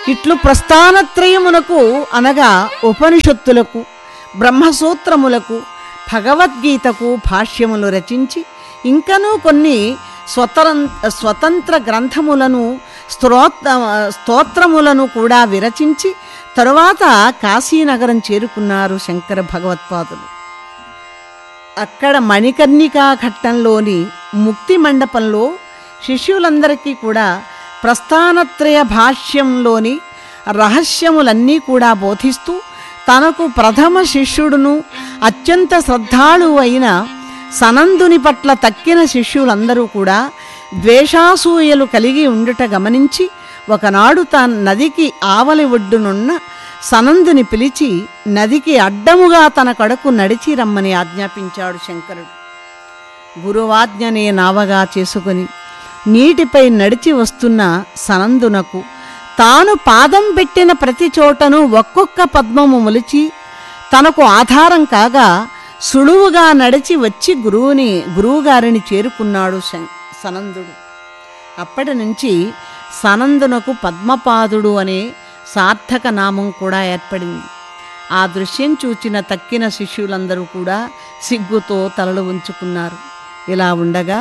ఇట్లు ప్రస్థానత్రయమునకు అనగా ఉపనిషత్తులకు బ్రహ్మసూత్రములకు భగవద్గీతకు భాష్యములు రచించి ఇంకనూ కొన్ని స్వతరం స్వతంత్ర గ్రంథములను స్తోత్ర స్తోత్రములను కూడా విరచించి తరువాత కాశీనగరం చేరుకున్నారు శంకర భగవత్పాదులు అక్కడ మణికర్ణికా ఘట్టంలోని ముక్తి మండపంలో శిష్యులందరికీ కూడా ప్రస్థానత్రయ భాష్యంలోని రహస్యములన్నీ కూడా బోధిస్తూ తనకు ప్రథమ శిష్యుడును అత్యంత శ్రద్ధాళువు అయిన సనందుని పట్ల తక్కిన శిష్యులందరూ కూడా ద్వేషాసూయలు కలిగి ఉండుట గమనించి ఒకనాడు తాను నదికి ఆవలి ఒడ్డునున్న సనందుని పిలిచి నదికి అడ్డముగా తన కడకు నడిచి రమ్మని ఆజ్ఞాపించాడు శంకరుడు గురువాజ్ఞనే నావగా చేసుకుని నీటిపై నడిచి వస్తున్న సనందునకు తాను పాదం పెట్టిన ప్రతి చోటను ఒక్కొక్క పద్మము మొలిచి తనకు ఆధారం కాగా సులువుగా నడిచి వచ్చి గురువుని గురువుగారిని చేరుకున్నాడు శం- సనందుడు అప్పటి నుంచి సనందునకు పద్మపాదుడు అనే సార్థక నామం కూడా ఏర్పడింది ఆ దృశ్యం చూచిన తక్కిన శిష్యులందరూ కూడా సిగ్గుతో తలలు ఉంచుకున్నారు ఇలా ఉండగా